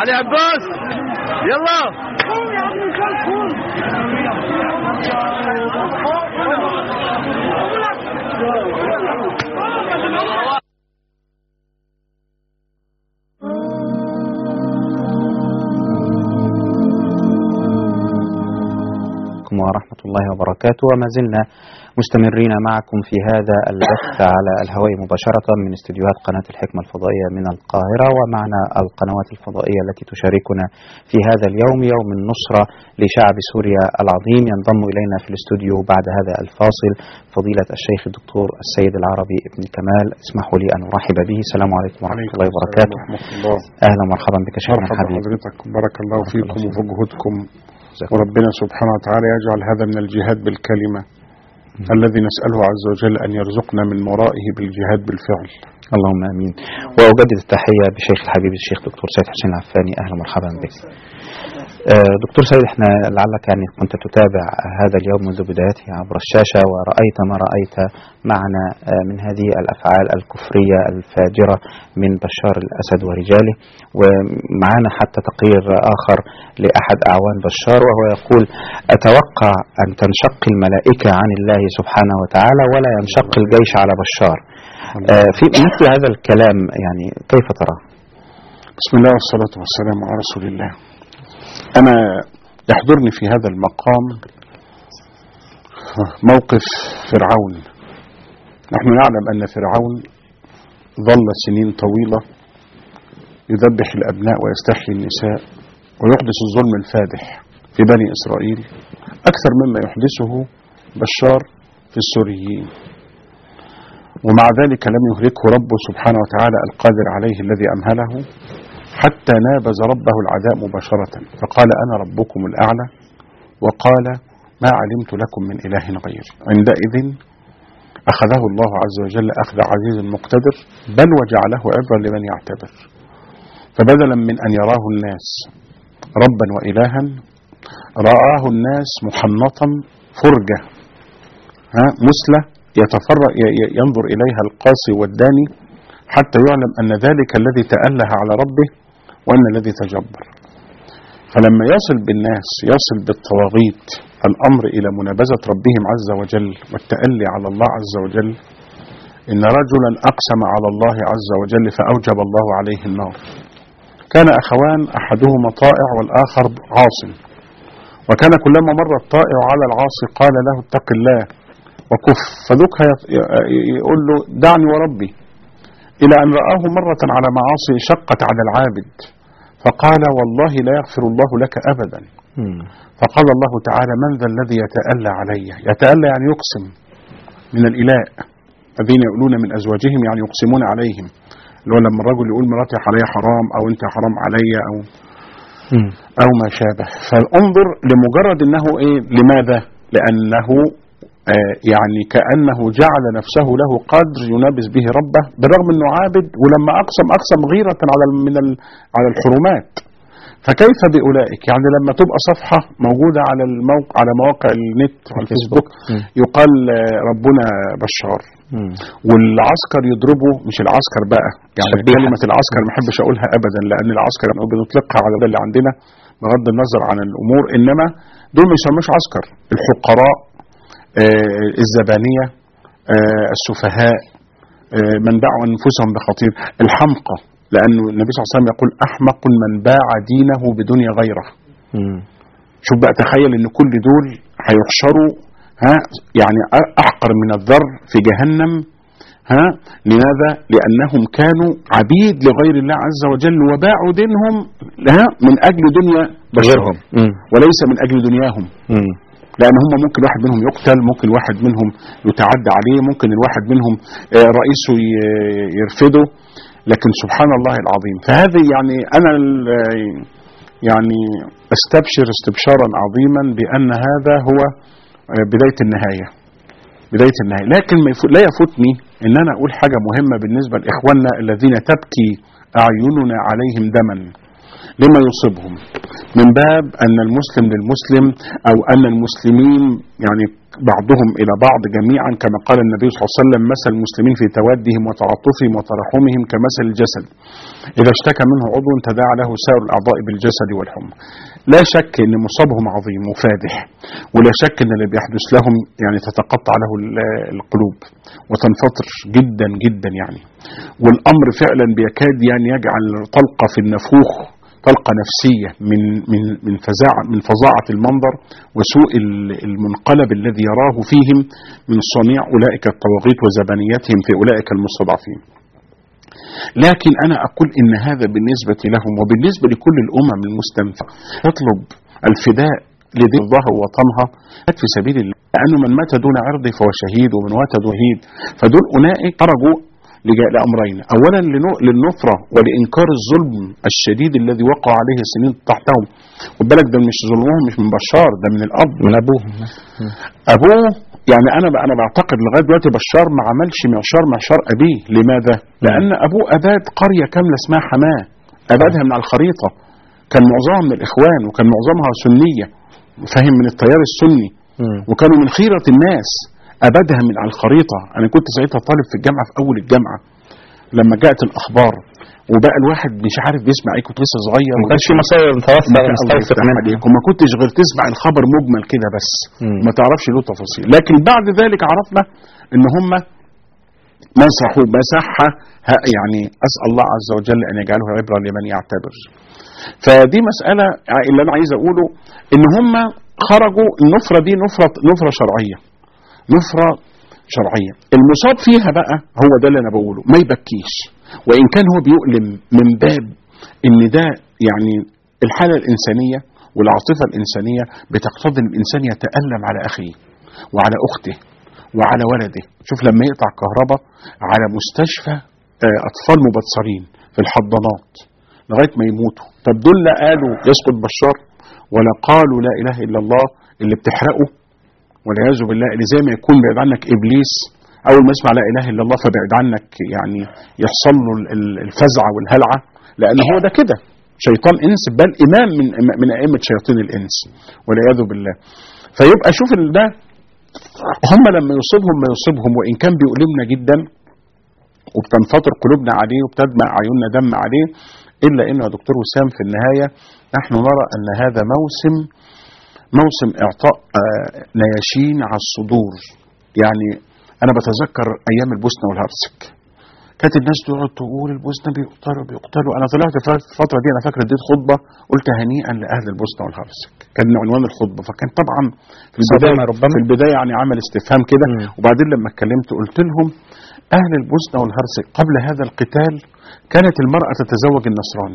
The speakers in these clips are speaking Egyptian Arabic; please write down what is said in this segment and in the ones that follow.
علي عباس يلا عليكم ورحمة الله وبركاته وما زلنا مستمرين معكم في هذا البث على الهواء مباشرة من استديوهات قناة الحكمة الفضائية من القاهرة ومعنا القنوات الفضائية التي تشاركنا في هذا اليوم يوم النصرة لشعب سوريا العظيم ينضم إلينا في الاستوديو بعد هذا الفاصل فضيلة الشيخ الدكتور السيد العربي ابن كمال اسمحوا لي أن أرحب به السلام عليكم ورحمة الله وبركاته ورحمة الله أهلا ومرحبا بك شيخنا مرحبا الحبيب حضرتك بارك الله فيكم الله وفي جهودكم جزاكم وربنا سبحانه وتعالى يجعل هذا من الجهاد بالكلمة الذي نسأله عز وجل أن يرزقنا من ورائه بالجهاد بالفعل اللهم امين واجدد التحيه بشيخ الحبيب الشيخ دكتور سيد حسين العفاني اهلا ومرحبا بك. آه، دكتور سيد احنا لعلك يعني كنت تتابع هذا اليوم منذ بدايته عبر الشاشه ورايت ما رايت معنا آه، من هذه الافعال الكفريه الفاجره من بشار الاسد ورجاله ومعنا حتى تقرير اخر لاحد اعوان بشار وهو يقول اتوقع ان تنشق الملائكه عن الله سبحانه وتعالى ولا ينشق الجيش على بشار. آه، في مثل هذا الكلام يعني كيف ترى؟ بسم الله والصلاة والسلام على رسول الله أنا يحضرني في هذا المقام موقف فرعون نحن نعلم أن فرعون ظل سنين طويلة يذبح الأبناء ويستحيي النساء ويحدث الظلم الفادح في بني إسرائيل أكثر مما يحدثه بشار في السوريين ومع ذلك لم يهلكه ربه سبحانه وتعالى القادر عليه الذي أمهله حتى نابز ربه العداء مباشرة فقال أنا ربكم الأعلى وقال ما علمت لكم من إله غيري عندئذ أخذه الله عز وجل أخذ عزيز مقتدر بل وجعله عبرا لمن يعتبر فبدلا من أن يراه الناس ربا وإلها رآه الناس محنطا فرجة ها مثلى يتفرق ي- ي- ينظر إليها القاسي والداني حتى يعلم أن ذلك الذي تأله على ربه وأن الذي تجبر فلما يصل بالناس يصل بالطواغيت الأمر إلى منابذة ربهم عز وجل والتألي على الله عز وجل إن رجلا أقسم على الله عز وجل فأوجب الله عليه النار كان أخوان أحدهما طائع والآخر عاصم وكان كلما مر الطائع على العاصي قال له اتق الله وكف فذوك يط- ي- يقول له دعني وربي إلى أن رآه مرة على معاصي شقت على العابد فقال والله لا يغفر الله لك أبدا فقال الله تعالى من ذا الذي يتألى علي يتألى يعني يقسم من الإلاء الذين يقولون من أزواجهم يعني يقسمون عليهم اللي هو لما الرجل يقول مراتي عليا حرام أو أنت حرام عليا أو أو ما شابه فانظر لمجرد أنه إيه لماذا لأنه آه يعني كأنه جعل نفسه له قدر ينابز به ربه بالرغم أنه عابد ولما أقسم أقسم غيرة على ال- من ال- على الحرمات فكيف بأولئك يعني لما تبقى صفحة موجودة على الموقع على مواقع النت على الفيسبوك مم. يقال آه، ربنا بشار والعسكر يضربوا مش العسكر بقى يعني شبيحة. كلمة العسكر ما احبش اقولها ابدا لان العسكر يعني بنطلقها على ده اللي عندنا بغض النظر عن الامور انما دول ما يسموش عسكر الحقراء آه الزبانية آه السفهاء آه من باعوا انفسهم بخطير الحمقى لانه النبي صلى الله عليه وسلم يقول احمق من باع دينه بدنيا غيره شوف بقى تخيل ان كل دول هيحشروا ها يعني احقر من الذر في جهنم ها لماذا؟ لانهم كانوا عبيد لغير الله عز وجل وباعوا دينهم ها من اجل دنيا بشرهم وليس من اجل دنياهم لان هم ممكن واحد منهم يقتل ممكن واحد منهم يتعدى عليه ممكن الواحد منهم آه، رئيسه ي- يرفضه لكن سبحان الله العظيم فهذه يعني انا ال- يعني استبشر استبشارا عظيما بان هذا هو آه، بدايه النهايه بدايه النهايه لكن ما يفوت لا يفوتني ان انا اقول حاجه مهمه بالنسبه لاخواننا الذين تبكي اعيننا عليهم دما لما يصيبهم من باب أن المسلم للمسلم أو أن المسلمين يعني بعضهم إلى بعض جميعا كما قال النبي صلى الله عليه وسلم مثل المسلمين في تودهم وتعاطفهم وترحمهم كمثل الجسد إذا اشتكى منه عضو تداعى له سائر الأعضاء بالجسد والحمى لا شك أن مصابهم عظيم وفادح ولا شك أن اللي بيحدث لهم يعني تتقطع له ال- القلوب وتنفطر جدا جدا يعني والأمر فعلا بيكاد يعني يجعل طلقة في النفوخ طلقة نفسية من من من فزاعة من فظاعة المنظر وسوء ال- المنقلب الذي يراه فيهم من صنيع أولئك الطواغيت وزبانيتهم في أولئك المستضعفين. لكن أنا أقول إن هذا بالنسبة لهم وبالنسبة لكل الأمم المستنفعة تطلب الفداء لدين الله ووطنها في سبيل الله لأنه من مات دون عرضه فهو شهيد ومن مات دون شهيد فدول أولئك خرجوا لج- لأمرين أولا لنو- للنفرة ولإنكار الظلم الشديد الذي وقع عليه السنين تحتهم خد بالك ده مش ظلمهم مش من بشار ده من الأب من ابوهم ابوه يعني انا انا بعتقد لغايه دلوقتي بشار ما عملش معشار معشار ابيه لماذا لان ابوه اباد قريه كامله اسمها حماه ابادها من على الخريطه كان معظمها من الاخوان وكان معظمها سنيه فاهم من التيار السني مم. وكانوا من خيره الناس ابادها من على الخريطه انا كنت ساعتها طالب في الجامعه في اول الجامعه لما جاءت الاخبار وبقى الواحد مش عارف بيسمع ايه كنت لسه صغير ما كانش في مصادر متوسع الله مستوثق يفتح منها عليك وما كنتش غير تسمع الخبر مجمل كده بس مم. ما تعرفش له تفاصيل لكن بعد ذلك عرفنا ان هم مسحوا مسحة ها- يعني اسال الله عز وجل ان يجعله عبره لمن يعتبر فدي مساله اللي انا عايز اقوله ان هم خرجوا النفره دي نفره نفره شرعيه نفره شرعيه المصاب فيها بقى هو ده اللي انا بقوله ما يبكيش وان كان هو بيؤلم من باب ان ده يعني الحاله الانسانيه والعاطفه الانسانيه بتقتضي ان الانسان يتالم على اخيه وعلى اخته وعلى ولده شوف لما يقطع كهرباء على مستشفى آه، اطفال مبصرين في الحضانات لغايه ما يموتوا طب دول لا قالوا يسقط بشار ولا قالوا لا اله الا الله اللي بتحرقه والعياذ بالله اللي زي ما يكون بعيد عنك ابليس اول ما يسمع لا اله الا الله فبعد عنك يعني يحصل له ال- ال- الفزعه والهلعه لان هو ده كده شيطان انس بل امام من من ائمه شياطين الانس والعياذ بالله فيبقى شوف ال- ده هم لما يصيبهم ما يصيبهم وان كان بيؤلمنا جدا وبتنفطر قلوبنا عليه وبتدمع عيوننا دم عليه الا انه يا دكتور وسام في النهايه نحن نرى ان هذا موسم موسم اعطاء آه، نياشين على الصدور يعني انا بتذكر ايام البوسنه والهرسك كانت الناس تقعد تقول البوسنه بيقتلوا بيقتلوا انا طلعت في الفتره دي انا فاكر اديت خطبه قلت هنيئا لاهل البوسنه والهرسك كان عنوان الخطبه فكان طبعا في البدايه صدمة ربما. في البدايه يعني عمل استفهام كده مم. وبعدين لما اتكلمت قلت لهم اهل البوسنه والهرسك قبل هذا القتال كانت المراه تتزوج النصراني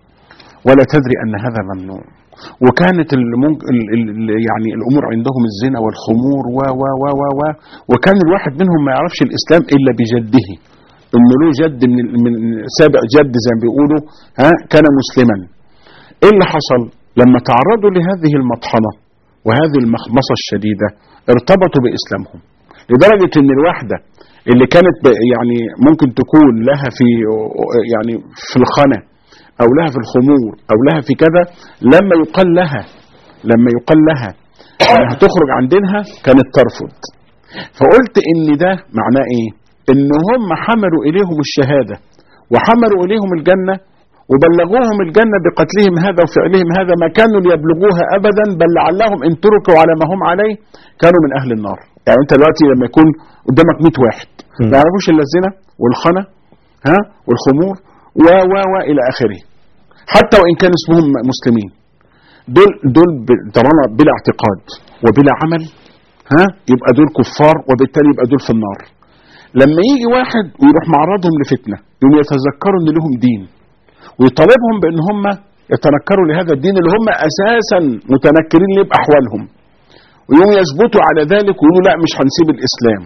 ولا تدري ان هذا ممنوع وكانت المنك... ال... ال... ال- يعني الامور عندهم الزنا والخمور و و و و و وكان الواحد منهم ما يعرفش الاسلام الا بجده انه له جد من من سابق جد زي ما بيقولوا ها كان مسلما ايه اللي حصل لما تعرضوا لهذه المطحنه وهذه المخمصه الشديده ارتبطوا باسلامهم لدرجه ان الواحده اللي كانت ب- يعني ممكن تكون لها في يعني في الخنا او لها في الخمور او لها في كذا لما يقال لها لما يقال لها انها تخرج عن دينها كانت ترفض فقلت ان ده معناه ايه ان هم حملوا اليهم الشهاده وحملوا اليهم الجنه وبلغوهم الجنه بقتلهم هذا وفعلهم هذا ما كانوا ليبلغوها ابدا بل لعلهم ان تركوا على ما هم عليه كانوا من اهل النار يعني انت دلوقتي لما يكون قدامك 100 واحد مم. ما يعرفوش الا الزنا والخنا ها والخمور و و و الى اخره حتى وان كان اسمهم مسلمين دول دول ب- طالما بلا اعتقاد وبلا عمل ها يبقى دول كفار وبالتالي يبقى دول في النار لما يجي واحد ويروح معرضهم لفتنه يوم يتذكروا ان لهم دين ويطالبهم بان هم يتنكروا لهذا الدين اللي هم اساسا متنكرين ليه باحوالهم ويوم يثبتوا على ذلك ويقولوا لا مش هنسيب الاسلام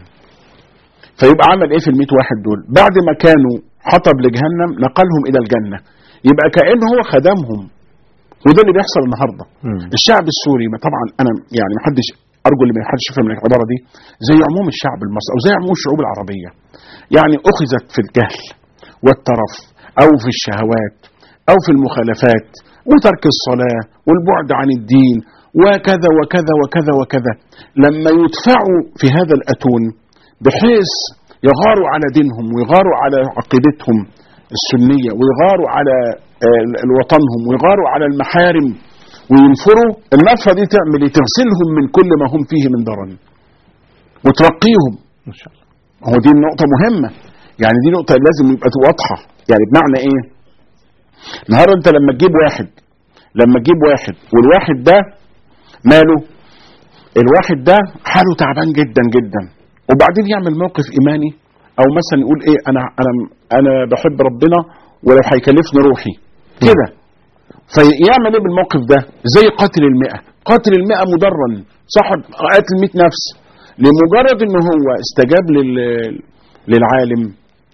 فيبقى عمل ايه في ال واحد دول بعد ما كانوا حطب لجهنم نقلهم الى الجنه يبقى كانه هو خدمهم وده اللي بيحصل النهارده مم. الشعب السوري ما طبعا انا يعني ما حدش ارجو ان ما حدش يفهم العباره دي زي عموم الشعب المصري او زي عموم الشعوب العربيه يعني اخذت في الجهل والترف او في الشهوات او في المخالفات وترك الصلاة والبعد عن الدين وكذا وكذا وكذا وكذا لما يدفعوا في هذا الأتون بحيث يغاروا على دينهم ويغاروا على عقيدتهم السنية ويغاروا على آه، وطنهم ويغاروا على المحارم وينفروا النفرة دي تعمل ايه تغسلهم من كل ما هم فيه من درن وترقيهم ما شاء الله هو دي النقطة مهمة يعني دي نقطة لازم يبقى واضحة يعني بمعنى ايه النهارده انت لما تجيب واحد لما تجيب واحد والواحد ده ماله الواحد ده حاله تعبان جدا جدا وبعدين يعمل موقف ايماني او مثلا يقول ايه انا انا انا بحب ربنا ولو هيكلفني روحي كده فيعمل ايه بالموقف ده زي قاتل المئة قاتل المئة مدرن صاحب قاتل مئة نفس لمجرد ان هو استجاب لل للعالم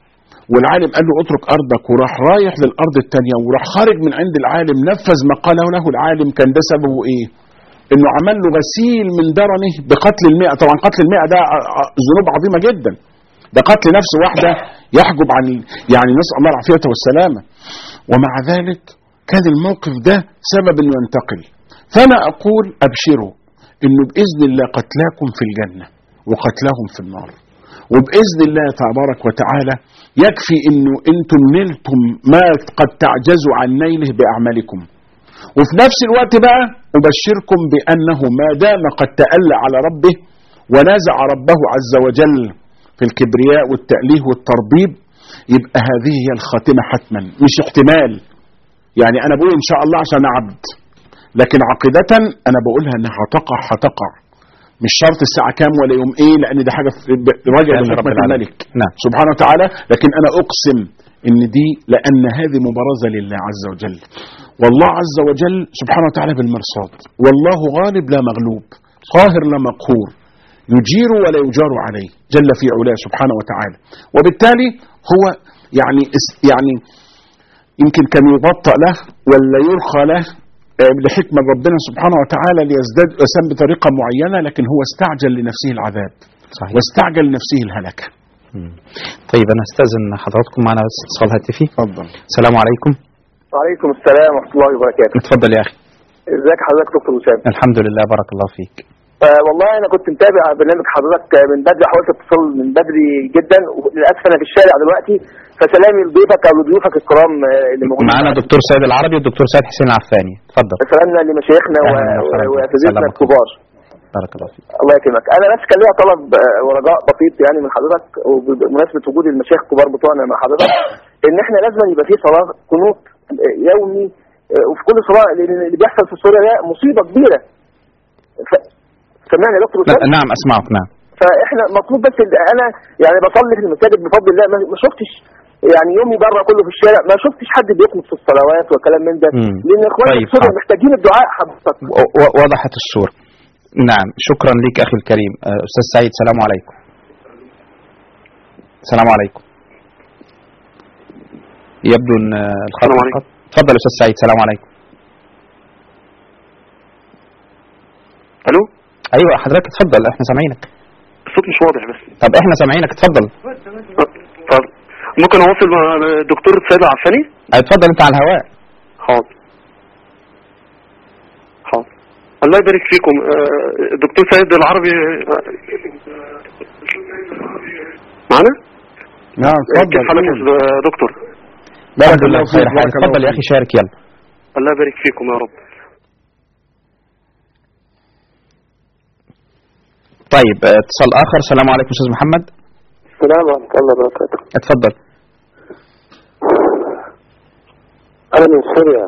والعالم قال له اترك ارضك وراح رايح للارض الثانيه وراح خارج من عند العالم نفذ ما قاله له العالم كان ده سببه ايه انه عمل له غسيل من درنه بقتل المئة طبعا قتل المئة ده ع- ع- ذنوب عظيمة جدا ده قتل نفس واحدة يحجب عن يعني نسأل الله العافية والسلامة ومع ذلك كان الموقف ده سبب انه ينتقل فانا اقول ابشروا انه باذن الله قتلاكم في الجنة وقتلهم في النار وباذن الله تبارك وتعالى يكفي انه انتم نلتم ما قد تعجزوا عن نيله باعمالكم وفي نفس الوقت بقى أبشركم بأنه ما دام قد تألى على ربه ونازع ربه عز وجل في الكبرياء والتأليه والتربيب يبقى هذه هي الخاتمة حتما مش احتمال يعني أنا بقول إن شاء الله عشان عبد لكن عقيدة أنا بقولها إنها هتقع هتقع مش شرط الساعة كام ولا يوم إيه لأن دي حاجة في- ب- راجع بإذن رب لحكمة العالمين. الملك نعم. سبحانه وتعالى لكن أنا أقسم إن دي لأن هذه مبارزة لله عز وجل والله عز وجل سبحانه وتعالى بالمرصاد والله غالب لا مغلوب قاهر لا مقهور يجير ولا يجار عليه جل في علاه سبحانه وتعالى وبالتالي هو يعني اس- يعني يمكن كان يبطأ له ولا يرخى له آه، لحكمة ربنا سبحانه وتعالى ليزداد يسام بطريقة معينة لكن هو استعجل لنفسه العذاب صحيح واستعجل لنفسه الهلكة مم. طيب أنا أستاذن حضراتكم معنا بس اتصال هاتفي اتفضل السلام عليكم وعليكم السلام ورحمة الله وبركاته اتفضل يا أخي ازيك حضرتك دكتور وسام الحمد لله بارك الله فيك آه والله انا كنت متابع برنامج حضرتك آه، من بدري حاولت اتصل من بدري جدا وللاسف انا في الشارع دلوقتي فسلامي لضيفك او لضيوفك الكرام آه، اللي موجودين معنا معاك. دكتور سيد العربي والدكتور سيد حسين العفاني اتفضل سلامنا لمشايخنا و- أهلاً وسهلاً و- بك. واساتذتنا سلامكم. الكبار بارك الله فيك الله يكرمك انا بس كان ليا طلب آه، ورجاء بسيط يعني من حضرتك وبمناسبه وجود المشايخ الكبار بتوعنا مع حضرتك ان احنا لازم يبقى في صلاه قنوت آه، يومي آه، وفي كل صلاه لان اللي بيحصل في سوريا ده مصيبه كبيره ف- سمعني يا دكتور وسام ن- نعم أسمعك نعم فاحنا مطلوب بس إن انا يعني بصلي في المساجد بفضل الله ما ما شفتش يعني يومي بره كله في الشارع ما شفتش حد بيقنط في الصلوات وكلام من ده مم. لان اخواني طيب، في سوريا حاضر. محتاجين الدعاء حضرتك و- و- وضحت الصورة نعم شكرا لك أخي الكريم آه، أستاذ سعيد سلام عليكم السلام عليكم يبدو أن آه، الخط السلام عليكم. انقطع. اتفضل يا أستاذ سعيد سلام عليكم الو أيوة حضرتك اتفضل احنا سامعينك الصوت مش واضح بس طب احنا سامعينك اتفضل طب ممكن اواصل مع الدكتور سيد العفاني اتفضل انت على الهواء حاضر حاضر الله يبارك فيكم آه، الدكتور سيد العربي آه، معنا نعم اتفضل كيف حالك يا دكتور بارك الحمد لله الله بخير فيك حال بارك الله اتفضل يا أخي فيك. شارك يلا الله يبارك فيكم يا رب طيب آه، اتصال آخر السلام عليكم أستاذ محمد السلام ورحمه الله وبركاته اتفضل انا من سوريا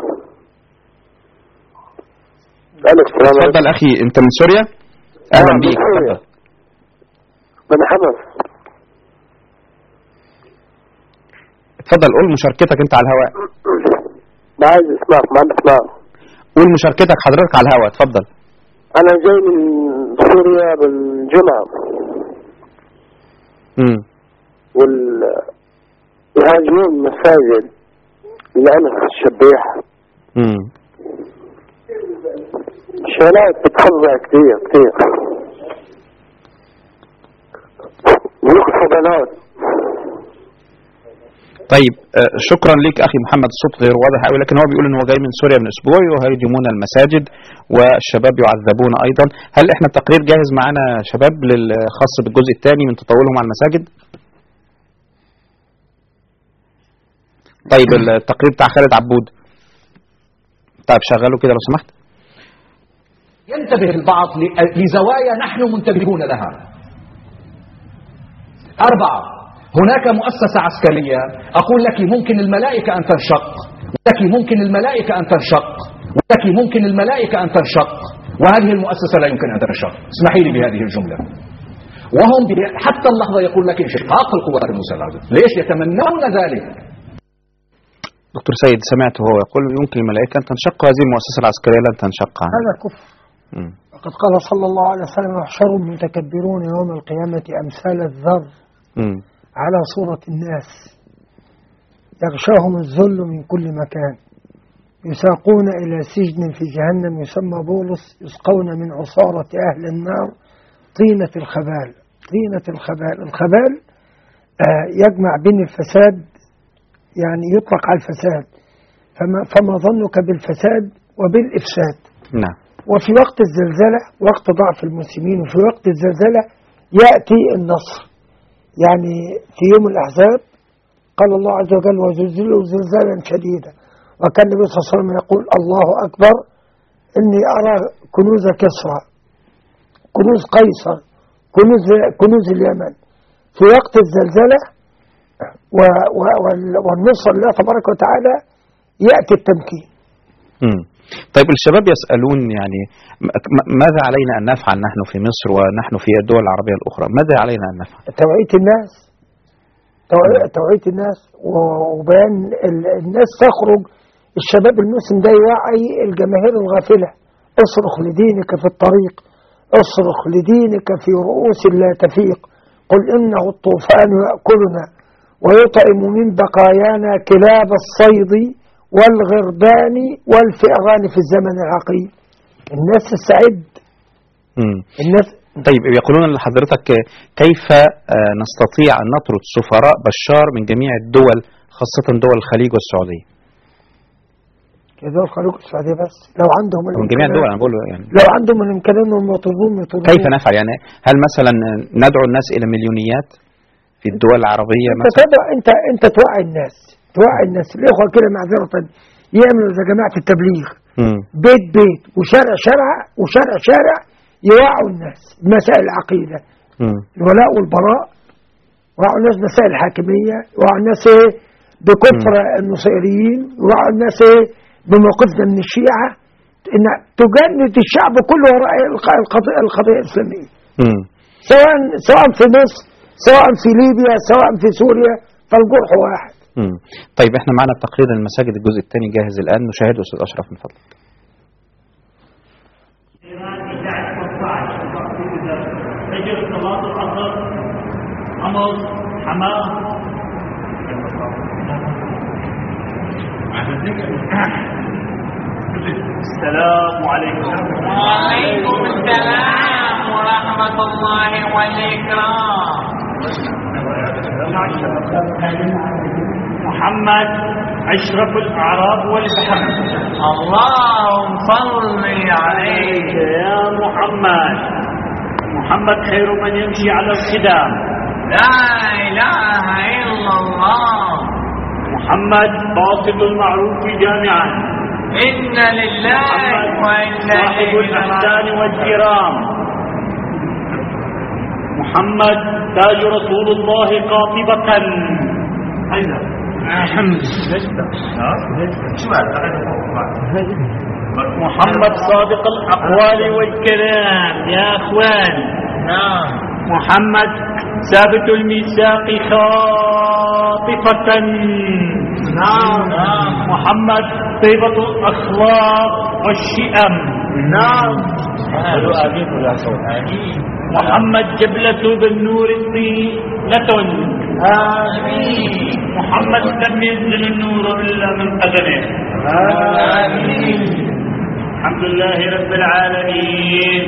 الف السلام اتفضل أخي أنت من سوريا أهلا نعم، من بيك سوريا. اتفضل من حمص اتفضل قول مشاركتك أنت على الهواء ما عايز اسمعك ما عندي اسمعك قول مشاركتك حضرتك على الهواء اتفضل انا جاي من سوريا من جمعه امم وال يهاجمون المساجد لأنها الشبيح امم شغلات بتفظع كتير كتير ويقفوا بنات طيب آه، شكرا لك اخي محمد الصوت غير واضح قوي لكن هو بيقول ان هو جاي من سوريا من اسبوع وهيهدمون المساجد والشباب يعذبون ايضا هل احنا التقرير جاهز معانا شباب للخاص بالجزء الثاني من تطاولهم على المساجد طيب التقرير بتاع خالد عبود طيب شغله كده لو سمحت ينتبه البعض ل- لزوايا نحن منتبهون لها أربعة هناك مؤسسة عسكرية أقول لك ممكن الملائكة أن تنشق لك ممكن الملائكة أن تنشق لك ممكن الملائكة أن تنشق وهذه المؤسسة لا يمكن أن تنشق اسمحي لي بهذه الجملة وهم ب- حتى اللحظة يقول لك انشقاق القوات المسلحة ليش يتمنون ذلك دكتور سيد سمعت هو يقول يمكن الملائكة أن تنشق هذه المؤسسة العسكرية لن تنشق عنها هذا كفر مم. وقد قال صلى الله عليه وسلم يحشر المتكبرون يوم القيامة أمثال الذر مم. على صورة الناس يغشاهم الذل من كل مكان يساقون إلى سجن في جهنم يسمى بولس يسقون من عصارة أهل النار طينة الخبال طينة الخبال الخبال آه، يجمع بين الفساد يعني يطلق على الفساد فما, فما ظنك بالفساد وبالإفساد نعم وفي وقت الزلزلة وقت ضعف المسلمين وفي وقت الزلزلة يأتي النصر يعني في يوم الأحزاب قال الله عز وجل وزلزلوا زلزالا شديدا وكان النبي صلى الله عليه وسلم يقول الله أكبر إني أرى كنوز كسرى كنوز قيصر كنوز, كنوز اليمن في وقت الزلزلة و و وال- والنصر لله تبارك وتعالى يأتي التمكين مم. طيب الشباب يسألون يعني م- م- ماذا علينا أن نفعل نحن في مصر ونحن في الدول العربية الأخرى ماذا علينا أن نفعل توعية الناس توعية, توعية الناس وبيان ال- الناس تخرج الشباب المسلم ده يوعي الجماهير الغافلة اصرخ لدينك في الطريق اصرخ لدينك في رؤوس لا تفيق قل إنه الطوفان يأكلنا ويطعم من بقايانا كلاب الصيد والغربان والفئران في الزمن العقيم الناس تستعد مم. الناس طيب يقولون لحضرتك كيف آه، نستطيع أن نطرد سفراء بشار من جميع الدول خاصة دول الخليج والسعودية كده الخليج السعودية بس لو عندهم من جميع الإمكانيات- الدول أنا بقول يعني لو عندهم الامكانيه انهم يطردون يطردون كيف نفعل يعني هل مثلا ندعو الناس إلى مليونيات في الدول العربية انت مثلا تدع انت انت توعي الناس توعي الناس الاخوه كده معذره يعملوا زي جماعه التبليغ مم. بيت بيت وشارع شارع وشارع شارع يوعوا الناس بمسائل العقيده مم. الولاء والبراء يوعوا الناس مسائل الحاكميه يوعوا الناس ايه بكفر النصيريين يوعوا الناس ايه بموقفنا من الشيعه ان تجند الشعب كله وراء الق- القضيه القضيه الاسلاميه مم. سواء سواء في مصر سواء في ليبيا سواء في سوريا فالجرح واحد مم. طيب احنا معنا التقرير عن المساجد الجزء الثاني جاهز الآن نشاهده أستاذ أشرف من فضلك فجر صلاة العصر عمر حماه السلام عليكم وعليكم السلام ورحمة الله والإكرام محمد أشرف الأعراب والبحر اللهم صل عليه يا محمد محمد خير من يمشي على الخدام لا إله إلا الله محمد باطل المعروف جامعا إن لله محمد وإنا صاحب إليه الإحسان راجعون. والكرام محمد تاج رسول الله قاطبة أين محمد صادق الأقوال والكلام يا أخوان نعم محمد ثابت الميثاق خاطفة نعم نعم محمد طيبة الأخلاق والشئم نعم محمد جبلة بالنور طيلة آمين محمد لم ينزل النور إلا من قدمه آمين الحمد لله رب العالمين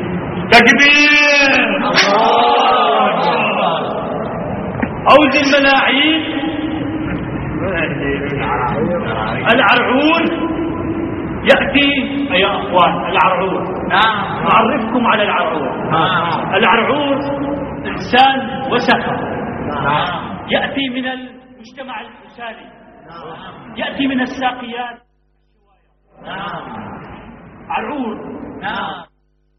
تكبير الله أكبر أوز الملاعين العرعور يأتي يا أخوان العرعور نعم أعرفكم على العرعور نعم العرعور إنسان وسخة نعم يأتي من المجتمع الفسالي يأتي من الساقيات نعم عرعور نعم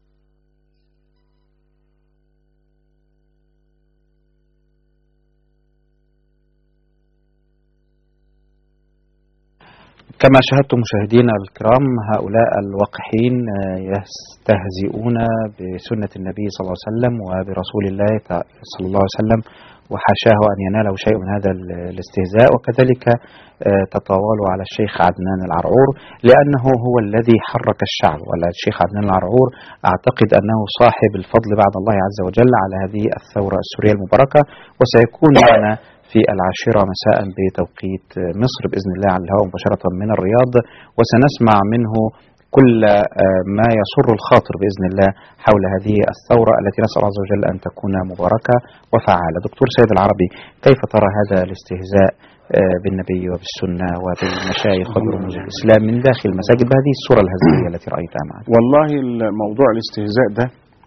كما شاهدتم مشاهدينا الكرام هؤلاء الوقحين آه، يستهزئون بسنة النبي صلى الله عليه وسلم وبرسول الله تع- صلى الله عليه وسلم وحاشاه أن يناله شيء من هذا ال- الاستهزاء وكذلك آه، تطاولوا على الشيخ عدنان العرعور لأنه هو الذي حرك الشعب والشيخ عدنان العرعور أعتقد أنه صاحب الفضل بعد الله عز وجل على هذه الثورة السورية المباركة وسيكون معنا في العاشرة مساء بتوقيت مصر بإذن الله على الهواء مباشرة من الرياض وسنسمع منه كل آه، ما يسر الخاطر بإذن الله حول هذه الثورة التي نسأل الله عز وجل أن تكون مباركة وفعالة دكتور سيد العربي كيف ترى هذا الاستهزاء آه، بالنبي وبالسنة وبالمشايخ وبرموز الإسلام من داخل المساجد بهذه الصورة الهزلية التي رأيتها معنا والله الموضوع الاستهزاء ده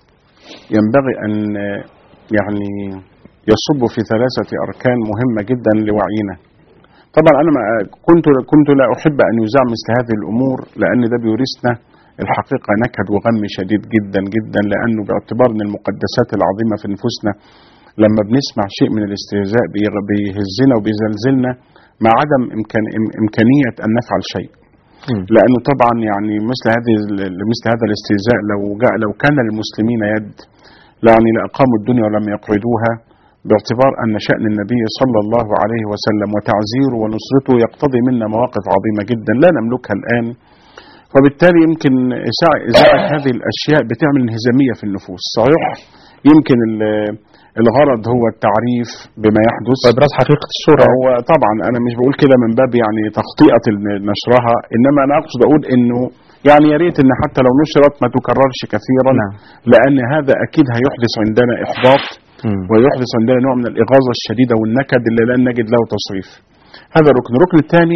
ينبغي أن يعني يصب في ثلاثة أركان مهمة جدا لوعينا طبعا أنا ما كنت كنت لا أحب أن يذاع مثل هذه الأمور لأن ده بيورثنا الحقيقة نكد وغم شديد جدا جدا لأنه باعتبار أن المقدسات العظيمة في نفوسنا لما بنسمع شيء من الاستهزاء بيغ- بيهزنا وبيزلزلنا مع عدم إمكان إم- إمكانية أن نفعل شيء لانه طبعا يعني مثل هذه ال- مثل هذا الاستهزاء لو جاء لو كان للمسلمين يد يعني لاقاموا الدنيا ولم يقعدوها باعتبار ان شان النبي صلى الله عليه وسلم وتعزيره ونصرته يقتضي منا مواقف عظيمه جدا لا نملكها الان وبالتالي يمكن إذاعة إذاعة هذه الأشياء بتعمل انهزامية في النفوس صحيح يمكن ال- الغرض هو التعريف بما يحدث وإبراز حقيقة الصورة هو طبعا انا مش بقول كده من باب يعني تخطئه ال- نشرها انما انا اقصد اقول انه يعني يا ريت ان حتى لو نشرت ما تكررش كثيرا نعم. لان هذا اكيد هيحدث عندنا احباط مم. ويحدث عندنا نوع من الاغاظه الشديده والنكد اللي لن نجد له تصريف هذا ركن الركن الثاني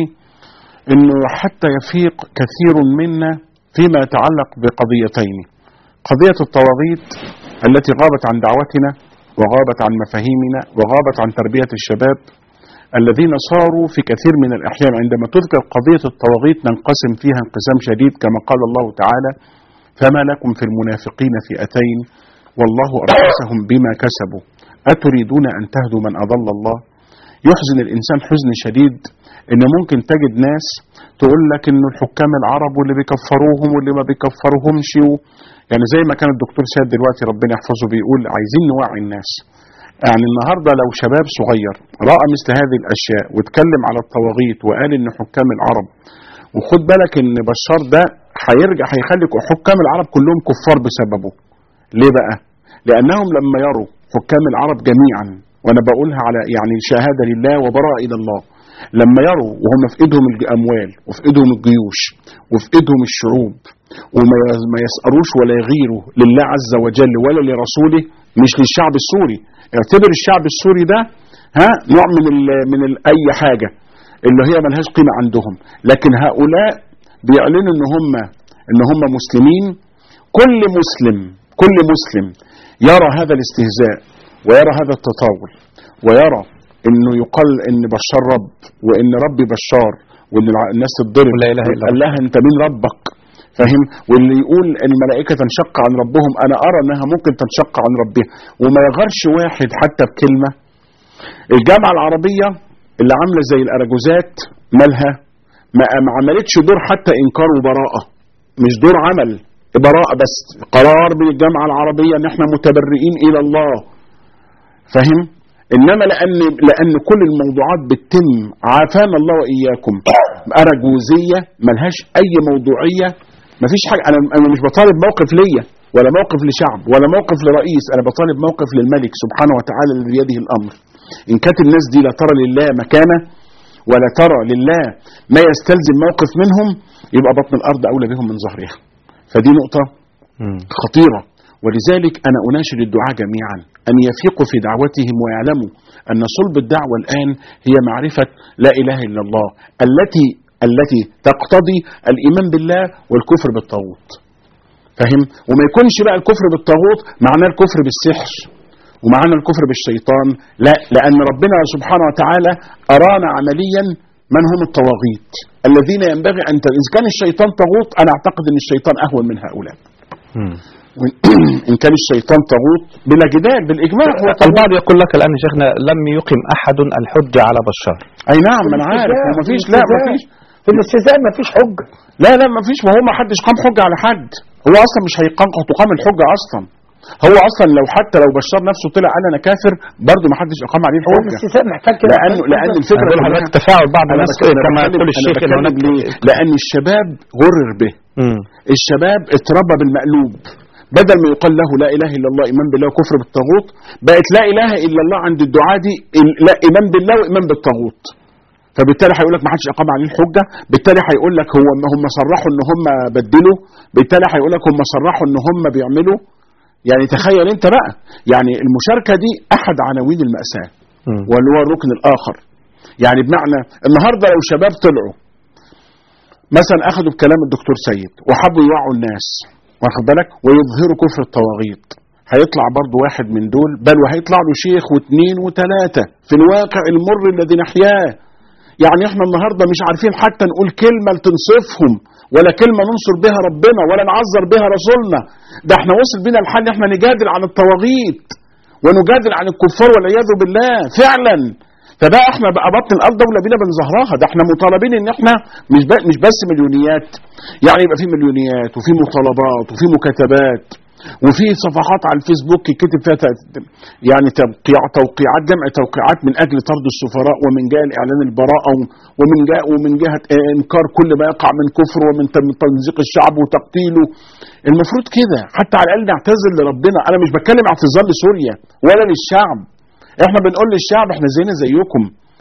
انه حتى يفيق كثير منا فيما يتعلق بقضيتين قضيه الطواغيت التي غابت عن دعوتنا وغابت عن مفاهيمنا وغابت عن تربيه الشباب الذين صاروا في كثير من الأحيان عندما تذكر قضية الطواغيت ننقسم فيها انقسام شديد كما قال الله تعالى فما لكم في المنافقين فئتين والله أرخصهم بما كسبوا أتريدون أن تهدوا من أضل الله يحزن الإنسان حزن شديد إن ممكن تجد ناس تقول لك إن الحكام العرب واللي بيكفروهم واللي ما بيكفرهمش و- يعني زي ما كان الدكتور سيد دلوقتي ربنا يحفظه بيقول عايزين نوعي الناس يعني النهارده لو شباب صغير راى مثل هذه الاشياء واتكلم على الطواغيت وقال ان حكام العرب وخد بالك ان بشار ده هيرجع هيخلي حكام العرب كلهم كفار بسببه ليه بقى لانهم لما يروا حكام العرب جميعا وانا بقولها على يعني شهاده لله وبراءه الى الله لما يروا وهم في ايدهم الاموال وفي ايدهم الجيوش وفي ايدهم الشعوب وما ما يسأروش ولا يغيروا لله عز وجل ولا لرسوله مش للشعب السوري اعتبر الشعب السوري ده ها نوع من ال من ال اي حاجه اللي هي ملهاش قيمه عندهم لكن هؤلاء بيعلنوا ان هم ان هم مسلمين كل مسلم كل مسلم يرى هذا الاستهزاء ويرى هذا التطاول ويرى انه يقال ان بشار رب وان ربي بشار وان الع- الناس تتضرب ولا إله إلا قال لها انت مين ربك فاهم واللي يقول ان الملائكه تنشق عن ربهم انا ارى انها ممكن تنشق عن ربها وما يغرش واحد حتى بكلمه الجامعه العربيه اللي عامله زي الاراجوزات مالها ما ما عملتش دور حتى انكار وبراءه مش دور عمل براءه بس قرار من الجامعه العربيه ان احنا متبرئين الى الله فاهم انما لان لان كل الموضوعات بتتم عافانا الله واياكم اراجوزيه ملهاش اي موضوعيه مفيش حاجه انا انا مش بطالب موقف ليا ولا موقف لشعب ولا موقف لرئيس انا بطالب موقف للملك سبحانه وتعالى الذي بيده الامر ان كانت الناس دي لا ترى لله مكانه ولا ترى لله ما يستلزم موقف منهم يبقى بطن الارض اولى بهم من ظهرها فدي نقطه مم. خطيرة ولذلك أنا أناشد الدعاء جميعا أن يفيقوا في دعوتهم ويعلموا أن صلب الدعوة الآن هي معرفة لا إله إلا الله التي التي تقتضي الإيمان بالله والكفر بالطاغوت فاهم وما يكونش بقى الكفر بالطاغوت معناه الكفر بالسحر ومعنى الكفر بالشيطان لا لأن ربنا سبحانه وتعالى أرانا عمليا من هم الطواغيت الذين ينبغي أن ت... إذا كان الشيطان طاغوت أنا أعتقد أن الشيطان أهون من هؤلاء مم. وإن- إن كان الشيطان طاغوت بلا جدال بالإجماع هو طاغوت البعض يقول لك الآن يا شيخنا لم يقم أحد الحجة على بشار أي نعم ما أنا عارف ما فيش لا ما فيش في الاستهزاء ما فيش حجة لا لا ما فيش ما هو ما حدش قام حجة على حد هو أصلا مش هيقام تقام الحجة أصلا هو أصلا لو حتى لو بشار نفسه طلع قال أنا كافر برضه ما حدش أقام عليه هو الحجة الاستهزاء محتاج كده لأنه لأن الفكرة أقول كلها- حضرتك تفاعل بعض أنا الناس بتكلم- كما أنا يقول بتكلم- الشيخ أنا إن هناك بتكلم ليه؟ لأن الشباب غرر به مم. الشباب اتربى بالمقلوب بدل ما يقال له لا اله الا الله ايمان بالله وكفر بالطاغوت بقت لا اله الا الله عند الدعاء دي ال- لا ايمان بالله وايمان بالطاغوت فبالتالي هيقول لك ما حدش اقام عليه الحجه بالتالي هيقول لك هو هم صرحوا ان هم بدلوا بالتالي هيقول لك هم صرحوا ان هم بيعملوا يعني تخيل انت بقى يعني المشاركه دي احد عناوين الماساه مم. واللي هو الركن الاخر يعني بمعنى النهارده لو شباب طلعوا مثلا اخذوا بكلام الدكتور سيد وحبوا يوعوا الناس واخد بالك ويظهروا كفر الطواغيت هيطلع برضو واحد من دول بل وهيطلع له شيخ واثنين وثلاثة في الواقع المر الذي نحياه يعني احنا النهاردة مش عارفين حتى نقول كلمة تنصفهم ولا كلمة ننصر بها ربنا ولا نعذر بها رسولنا ده احنا وصل بينا الحال ان احنا نجادل عن الطواغيت ونجادل عن الكفار والعياذ بالله فعلا فبقى احنا بقى بطن الارض دوله بينا بنظهرها ده احنا مطالبين ان احنا مش ب- مش بس مليونيات يعني يبقى في مليونيات وفي مطالبات وفي مكاتبات وفي صفحات على الفيسبوك يكتب فيها ت- يعني توقيع توقيعات جمع توقيعات من اجل طرد السفراء ومن جهه اعلان البراءه و- ومن جهه ومن جهه آه، انكار كل ما يقع من كفر ومن تم- تمزيق الشعب وتقتيله المفروض كده حتى على الاقل نعتذر لربنا انا مش بتكلم اعتذار لسوريا ولا للشعب احنا بنقول للشعب احنا زينا زيكم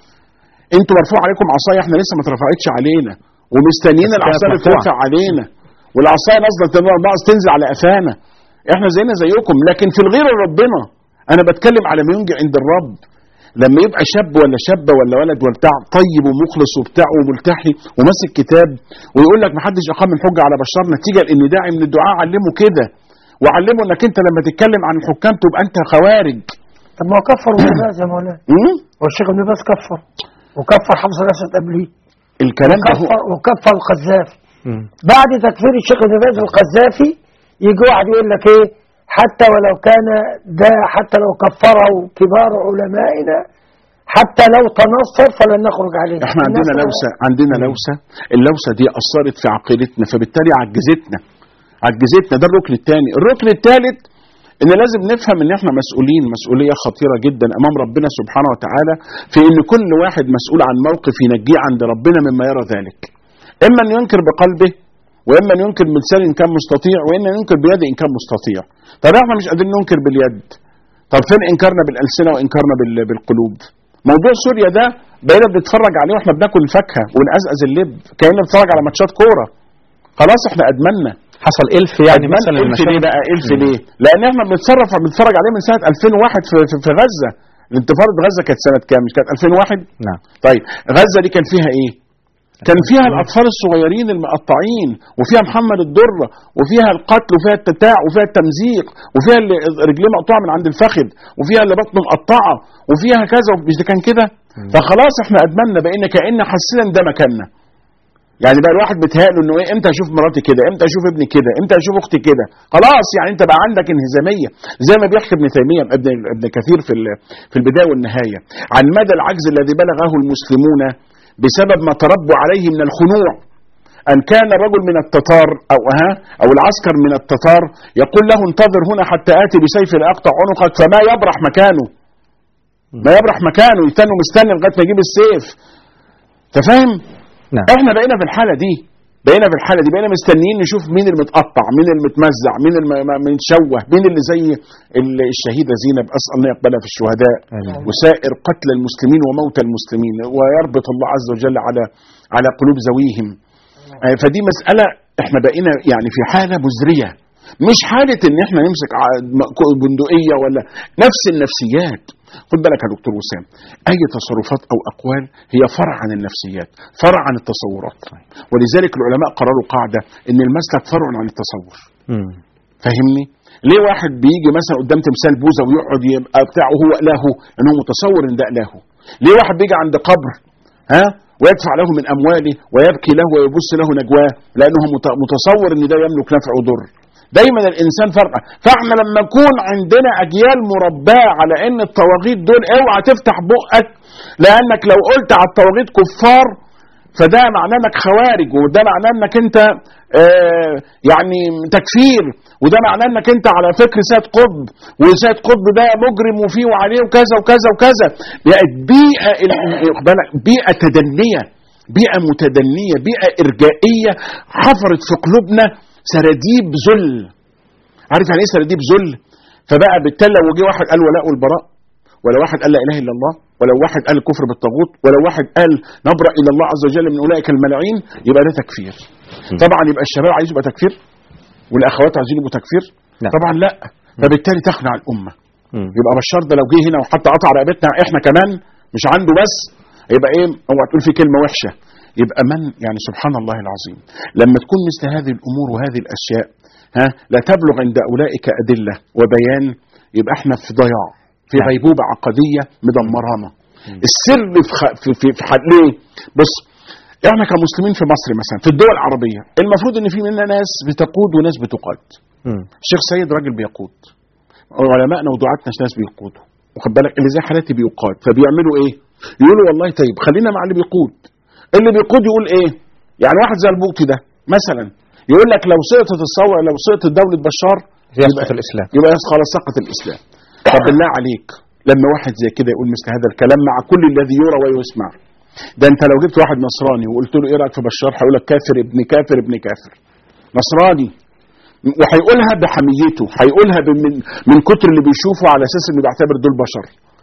انتوا مرفوع عليكم عصايه احنا لسه ما اترفعتش علينا ومستنيين بس كانت العصايه مرفوعة. ترفع علينا والعصايه نازله تنور ناقص تنزل على قفانا احنا زينا زيكم لكن في الغير ربنا انا بتكلم على ما ينجي عند الرب لما يبقى شاب ولا شابه ولا ولد ولا بتاع طيب ومخلص وبتاع وملتحي وماسك كتاب ويقول لك ما حدش اقام الحجه على بشار نتيجه لان داعي من الدعاء علمه كده وعلمه انك انت لما تتكلم عن الحكام تبقى انت خوارج طب ما هو كفر ابن باز يا مولانا م? هو الشيخ ابن باز كفر وكفر حفص الاسد قبليه الكلام ده هو وكفر وكفر القذافي مم. بعد تكفير الشيخ ابن باز القذافي يجي واحد يقول لك ايه حتى ولو كان ده حتى لو كفره كبار علمائنا حتى لو تنصر فلن نخرج عليه احنا عندنا الناس- لوسه عندنا لوسه اللوسه دي اثرت في عقيدتنا فبالتالي عجزتنا عجزتنا ده الركن الثاني الركن الثالث ان لازم نفهم ان احنا مسؤولين مسؤوليه خطيره جدا امام ربنا سبحانه وتعالى في ان كل واحد مسؤول عن موقف ينجيه عند ربنا مما يرى ذلك اما ان ينكر بقلبه واما ان ينكر بلسان ان كان مستطيع واما ان ينكر بيده ان كان مستطيع طب احنا مش قادرين ننكر باليد طب فين انكارنا بالالسنه وانكارنا بال- بالقلوب موضوع سوريا ده بقينا بنتفرج عليه واحنا بناكل الفاكهه ونقزقز اللب كاننا بنتفرج على ماتشات كوره خلاص احنا ادمنا حصل إلف يعني أدمنا مثلا الف ليه المشاهد بقى الف ليه لان احنا بنتصرف بنتفرج عليه من سنه 2001 في, في, في غزه الانتفاضه غزه كانت سنه كام مش كانت 2001 نعم طيب غزه دي كان فيها ايه كان فيها الاطفال الصغيرين المقطعين وفيها محمد الدره وفيها القتل وفيها التتاع وفيها التمزيق وفيها اللي رجليه مقطوعه من عند الفخذ وفيها اللي بطنه مقطعه وفيها كذا مش ده كان كده فخلاص احنا ادمنا بقينا كأن حسينا ان ده مكاننا يعني بقى الواحد بيتهيأله انه ايه امتى اشوف مراتي كده امتى اشوف ابني كده امتى اشوف اختي كده خلاص يعني انت بقى عندك انهزاميه زي ما بيحكي ابن تيميه ابن ابن كثير في ال- في البدايه والنهايه عن مدى العجز الذي بلغه المسلمون بسبب ما تربوا عليه من الخنوع أن كان الرجل من التتار أو ها أو العسكر من التتار يقول له انتظر هنا حتى آتي بسيف لأقطع عنقك فما يبرح مكانه ما يبرح مكانه يستنى مستني لغاية ما يجيب السيف تفهم؟ نعم احنا بقينا في الحالة دي بقينا في الحالة دي بقينا مستنيين نشوف مين المتقطع مين المتمزع مين المتشوه مين اللي زي ال- الشهيدة زينب أسأل الله يقبلها في الشهداء آمين. وسائر قتل المسلمين وموتى المسلمين ويربط الله عز وجل على على قلوب ذويهم آه، فدي مسألة احنا بقينا يعني في حالة مزرية مش حاله ان احنا نمسك ع- م- بندقيه ولا نفس النفسيات خد بالك يا دكتور وسام اي تصرفات او اقوال هي فرع عن النفسيات فرع عن التصورات ولذلك العلماء قرروا قاعده ان المسلك فرع عن التصور مم. فاهمني ليه واحد بيجي مثلا قدام تمثال بوذا ويقعد يبقى بتاعه هو اله ان هو متصور ان ده اله ليه واحد بيجي عند قبر ها ويدفع له من امواله ويبكي له ويبص له نجواه لانه مت- متصور ان ده يملك نفع وضر دايما الانسان فرقه فاحنا لما يكون عندنا اجيال مرباه على ان الطواغيت دول اوعى تفتح بقك لانك لو قلت على الطواغيت كفار فده معناه انك خوارج وده معناه انك انت آه يعني تكفير وده معناه انك انت على فكر سيد قطب وسيد قطب ده مجرم وفيه وعليه وكذا وكذا وكذا بقت بيئه ال- خد بالك، بيئه تدنيه بيئه متدنيه بيئه ارجائيه حفرت في قلوبنا سراديب ذل عارف يعني ايه سراديب ذل فبقى بالتالي لو جه واحد قال ولاء والبراء ولا واحد قال لا اله الا الله ولا واحد قال الكفر بالطاغوت ولا واحد قال نبرأ الى الله عز وجل من اولئك الملاعين يبقى ده تكفير طبعا يبقى الشباب عايز يبقى تكفير والاخوات عايزين يبقوا تكفير لا. طبعا لا فبالتالي تخنع الامه مم. يبقى بشار ده لو جه هنا وحتى قطع رقبتنا احنا كمان مش عنده بس يبقى ايه اوعى تقول في كلمه وحشه يبقى من يعني سبحان الله العظيم لما تكون مثل هذه الامور وهذه الاشياء ها لا تبلغ عند اولئك ادله وبيان يبقى احنا في ضياع في نعم. غيبوبه عقديه مدمرانا السر في خ... في في, في حد ليه بص احنا كمسلمين في مصر مثلا في الدول العربيه المفروض ان في مننا ناس بتقود وناس بتقاد مم. الشيخ سيد راجل بيقود علمائنا ودعاتنا ناس بيقودوا واخد بالك اللي زي حالاتي بيقاد فبيعملوا ايه يقولوا والله طيب خلينا مع اللي بيقود اللي بيقود يقول ايه يعني واحد زي البوطي ده مثلا يقول لك لو سقطت الثوره لو سقطت دوله بشار يسقط الاسلام يبقى خلاص سقط الاسلام طب بالله عليك لما واحد زي كده يقول مثل هذا الكلام مع كل الذي يرى ويسمع ده انت لو جبت واحد نصراني وقلت له ايه رايك في بشار هيقول لك كافر ابن كافر ابن كافر نصراني وهيقولها بحميته هيقولها ب- من من كتر اللي بيشوفه على اساس انه بيعتبر دول بشر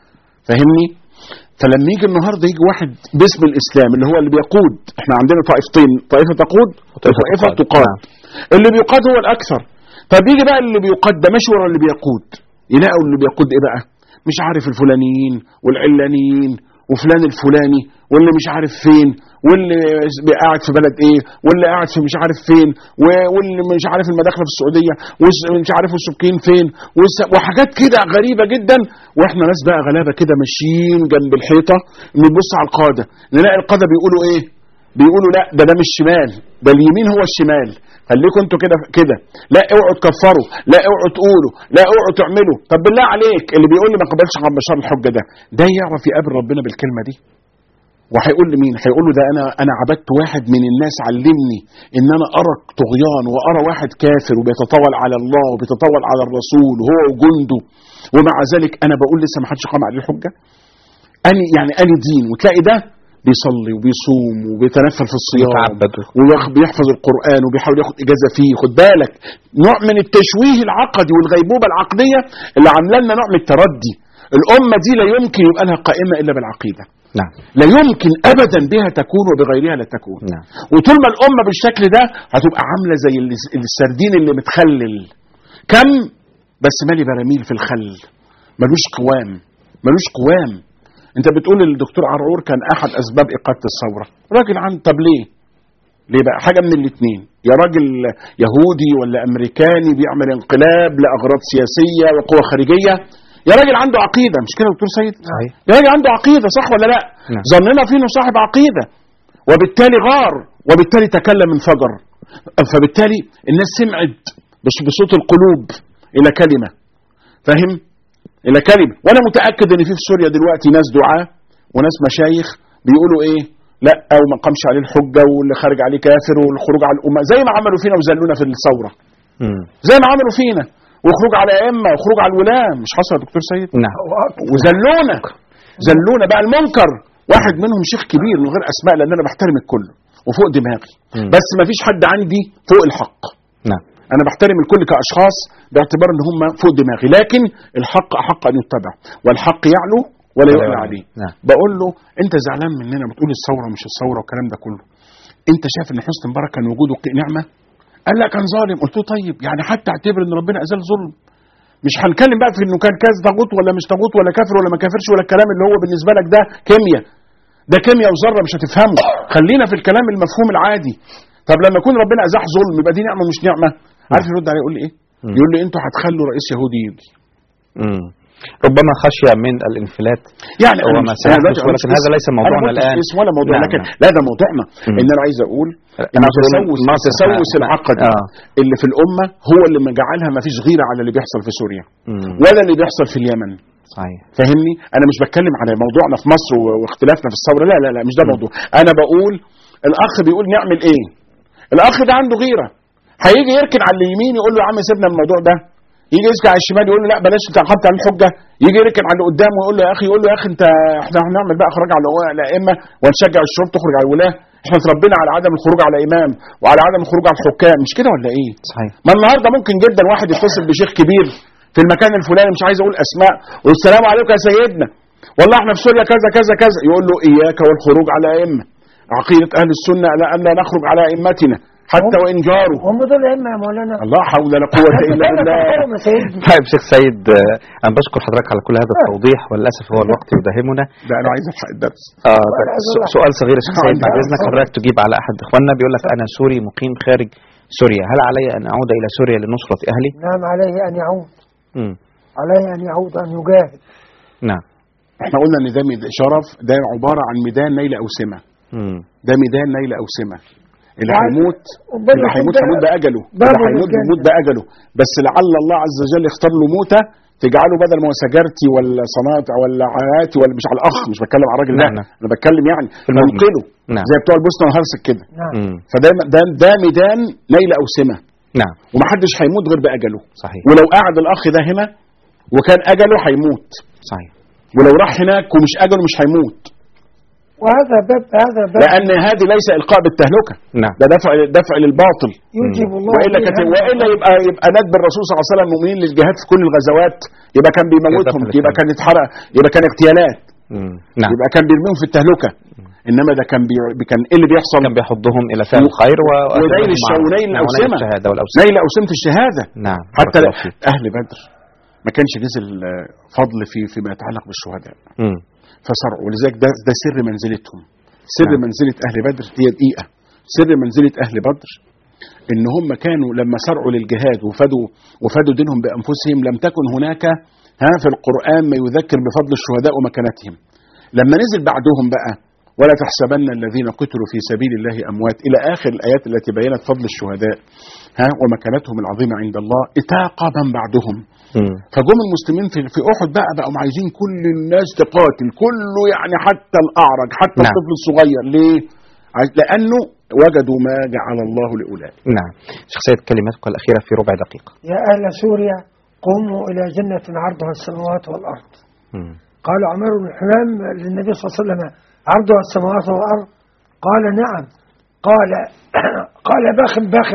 فاهمني فلما يجي النهارده يجي واحد باسم الاسلام اللي هو اللي بيقود احنا عندنا طائفتين طائفه تقود وطائفة وطائفه تقاد. تقاد نعم. اللي بيقاد هو الاكثر طب يجي بقى اللي بيقاد ده ماشي ورا اللي بيقود يلاقوا اللي بيقود ايه بقى مش عارف الفلانيين والعلانيين وفلان الفلاني واللي مش عارف فين واللي قاعد في بلد ايه واللي قاعد في مش عارف فين و- واللي مش عارف المداخله في السعوديه ومش عارف السبكين فين والس- وحاجات كده غريبه جدا واحنا ناس بقى غلابه كده ماشيين جنب الحيطه نبص على القاده نلاقي القاده بيقولوا ايه بيقولوا لا ده ده مش شمال ده اليمين هو الشمال خليكم انتوا كده كده لا اوعوا تكفروا لا اوعوا تقولوا لا اوعوا تعملوا طب بالله عليك اللي بيقول لي ما قبلش عن بشار الحجه ده ده يعرف يقابل ربنا بالكلمه دي وهيقول لمين هيقول له ده انا انا عبدت واحد من الناس علمني ان انا ارى طغيان وارى واحد كافر وبيتطاول على الله وبيتطاول على الرسول وهو وجنده ومع ذلك انا بقول لسه ما حدش قام عليه الحجه اني يعني اني دين وتلاقي ده بيصلي وبيصوم وبيتنفل في الصيام يتعبد. وبيحفظ القران وبيحاول ياخد اجازه فيه خد بالك نوع من التشويه العقدي والغيبوبه العقديه اللي عامله لنا نوع من التردي الامه دي لا يمكن يبقى لها قائمه الا بالعقيده نعم لا يمكن ابدا بها تكون وبغيرها لا تكون نعم. وطول ما الامه بالشكل ده هتبقى عامله زي ال- السردين اللي متخلل كم بس مالي براميل في الخل ملوش قوام ملوش قوام انت بتقول الدكتور عرعور كان احد اسباب اقاده الثوره راجل عن طب ليه ليه بقى حاجه من الاثنين يا راجل يهودي ولا امريكاني بيعمل انقلاب لاغراض سياسيه وقوه خارجيه يا راجل عنده عقيده مش كده يا دكتور سيد صحيح. يا راجل عنده عقيده صح ولا لا نعم. ظننا فيه انه صاحب عقيده وبالتالي غار وبالتالي تكلم انفجر فبالتالي الناس سمعت بص- بصوت القلوب الى كلمه فاهم الى كلمه وانا متاكد ان في في سوريا دلوقتي ناس دعاه وناس مشايخ بيقولوا ايه لا وما قامش عليه الحجه واللي خارج عليه كافر والخروج على الامه زي ما عملوا فينا وذلونا في الثوره مم. زي ما عملوا فينا وخروج على ائمه وخروج على الولاه مش حصل يا دكتور سيد نعم وذلونا ذلونا بقى المنكر واحد منهم شيخ كبير من غير اسماء لان انا بحترم الكل وفوق دماغي مم. بس ما فيش حد عندي فوق الحق نعم انا بحترم الكل كاشخاص باعتبار ان هم فوق دماغي لكن الحق احق ان يتبع والحق يعلو ولا ولا يعلى يعلى. عليه نعم. بقول له انت زعلان مننا بتقول الثوره مش الثوره والكلام ده كله انت شايف ان حسني مبارك كان وجوده ق- نعمه قال لا كان ظالم قلت له طيب يعني حتى اعتبر ان ربنا ازال ظلم مش هنتكلم بقى في انه كان كاذب طاغوت ولا مش طاغوت ولا كافر ولا ما كافرش ولا الكلام اللي هو بالنسبه لك ده كيمياء ده كيمياء وذره مش هتفهمه خلينا في الكلام المفهوم العادي طب لما يكون ربنا ازاح ظلم يبقى دي نعمه مش نعمه عارف يرد عليه يقول لي ايه مم. يقول لي انتوا هتخلوا رئيس يهودي يجي مم. ربما خشية من الانفلات يعني هو أنا ما مش- سيحدث أنا دلوقتي ولكن مش هذا ليس اسم. موضوعنا أنا ما قلتش الآن. اسم ولا موضوع نعم، لكن نعم. لا ده موضوعنا مم. ان انا عايز اقول ان أنا أقصد التسوس مصر. التسوس نعم. العقدي آه. اللي في الامه هو اللي مجعلها ما فيش غيره على اللي بيحصل في سوريا مم. ولا اللي بيحصل في اليمن صحيح فاهمني انا مش بتكلم على موضوعنا في مصر و- واختلافنا في الثوره لا لا لا مش ده موضوع انا بقول الاخ بيقول نعمل ايه الاخ ده عنده غيره هيجي يركن على اليمين يقول له يا عم سيبنا من الموضوع ده يجي يركن على الشمال يقول له لا بلاش انت حط على الحجه يجي يركن على اللي قدامه ويقول له يا اخي يقول له يا اخي انت احنا هنعمل بقى خراج على الائمه ونشجع الشرطه تخرج على الولاه احنا اتربينا على عدم الخروج على امام وعلى عدم الخروج على الحكام مش كده ولا ايه صحيح ما النهارده ممكن جدا واحد يتصل بشيخ كبير في المكان الفلاني مش عايز اقول اسماء والسلام عليكم يا سيدنا والله احنا في سوريا كذا كذا كذا يقول له اياك والخروج على ائمه عقيده اهل السنه لا ان لا نخرج على ائمتنا حتى وان جاروا هم دول ائمه يا مولانا الله حول ولا قوه الا بالله يا سيدنا طيب شيخ سيد آه، انا بشكر حضرتك على كل هذا التوضيح وللاسف هو الوقت يداهمنا ده انا عايز الحق الدرس اه طيب س- سؤال صغير يا شيخ سيد بعد اذنك حضرتك تجيب على احد اخواننا بيقول لك انا سوري مقيم خارج سوريا هل علي ان اعود الى سوريا لنصره اهلي؟ نعم عليه ان يعود مم. عليه ان يعود ان يجاهد نعم احنا قلنا ان ده ميد- شرف ده عباره عن ميدان نيل اوسمه مم. ده ميدان نيل اوسمه اللي وعن- هيموت وبرضه اللي هيموت ده هيموت باجله باب اللي هيموت للجنة. بيموت باجله بس لعل الله عز وجل يختار له موته تجعله بدل ما هو سجارتي ولا صناعتي ولا عاداتي ولا مش على الاخ مش بتكلم على الراجل ده نعم، نعم. انا بتكلم يعني في المجمل. ننقله نعم. زي بتوع البوسنه والهرسك كده نعم مم. فده ده ده ميدان نيل اوسمه نعم ومحدش هيموت غير باجله صحيح ولو قعد الاخ ده هنا وكان اجله هيموت صحيح ولو راح هناك ومش اجله مش هيموت وهذا باب هذا باب لان هذه ليس القاء بالتهلكه نعم ده دفع دفع للباطل يجيب الله والا به كانت هم والا يبقى يبقى ندب الرسول صلى الله عليه وسلم المؤمنين للجهاد في كل الغزوات يبقى كان بيموتهم يدفع يبقى للتهلكة. كان يتحرق يبقى كان اغتيالات مم. نعم يبقى كان بيرميهم في التهلكه انما ده كان بي... كان ايه اللي بيحصل كان بيحضهم الى فعل الخير و ونيل الش- ونيل نعم، ونيل الأوسمة. الشهاده والاوسمه نيل اوسمه الشهاده نعم حتى بارك الله فيك. اهل بدر ما كانش نزل آه، فضل في فيما يتعلق بالشهداء مم. فصرعوا ولذلك ده ده سر منزلتهم سر نعم. منزله اهل بدر هي دقيقه سر منزله اهل بدر ان هم كانوا لما سرعوا للجهاد وفدوا وفدوا دينهم بانفسهم لم تكن هناك ها في القران ما يذكر بفضل الشهداء ومكانتهم لما نزل بعدهم بقى ولا تحسبن الذين قتلوا في سبيل الله اموات الى اخر الايات التي بينت فضل الشهداء ها ومكانتهم العظيمه عند الله اتاق من بعدهم مم. فجم المسلمين في في احد بقى بقوا عايزين كل الناس تقاتل كله يعني حتى الاعرج حتى نعم. الطفل الصغير ليه؟ عايز- لانه وجدوا ما جعل الله لاولئك نعم شيخ سيد كلمتك الاخيره في ربع دقيقه يا أهل سوريا قوموا إلى جنة عرضها السماوات والأرض مم. قال عمر بن حمام للنبي صلى الله عليه وسلم عرضها السماوات والأرض قال نعم قال قال باخ باخ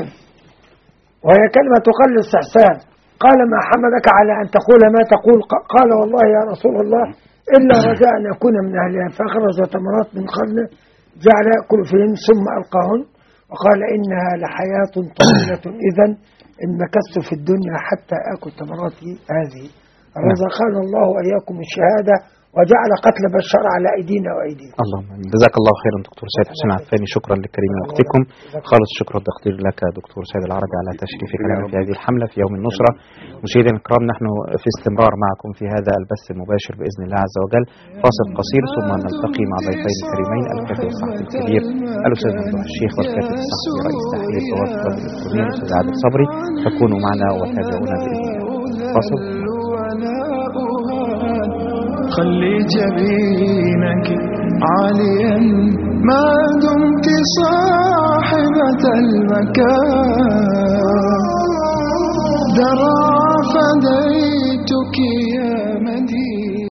وهي كلمة تقل الاستحسان قال ما حملك على أن تقول ما تقول ق- قال والله يا رسول الله إلا رجاء أن أكون من أهلها فأخرج تمرات من قرنه جعل يأكل فيهن ثم ألقاهن وقال إنها لحياة طويلة إذا إن مكثت في الدنيا حتى آكل تمراتي هذه رزقنا الله وإياكم الشهادة وجعل قتل بشار على أيدينا وأيديكم اللهم آمين. جزاك الله خيرا دكتور سيد حسين عفاني شكرا لكريم وقتكم خالص الشكر والتقدير لك دكتور سيد العربي على تشريفك لنا في هذه الحمله في يوم النصره مشاهدينا الكرام نحن في استمرار معكم في هذا البث المباشر باذن الله عز وجل فاصل قصير ثم نلتقي مع ضيفين الكريمين الكاتب الصحفي الكبير الاستاذ ممدوح الشيخ والكاتب الصحفي رئيس تحرير بوابه الرد الالكترونيه الاستاذ عادل صبري فكونوا معنا وتابعونا باذن الله فاصل خلي جبينك عاليا ما دمت صاحبة المكان درى فديك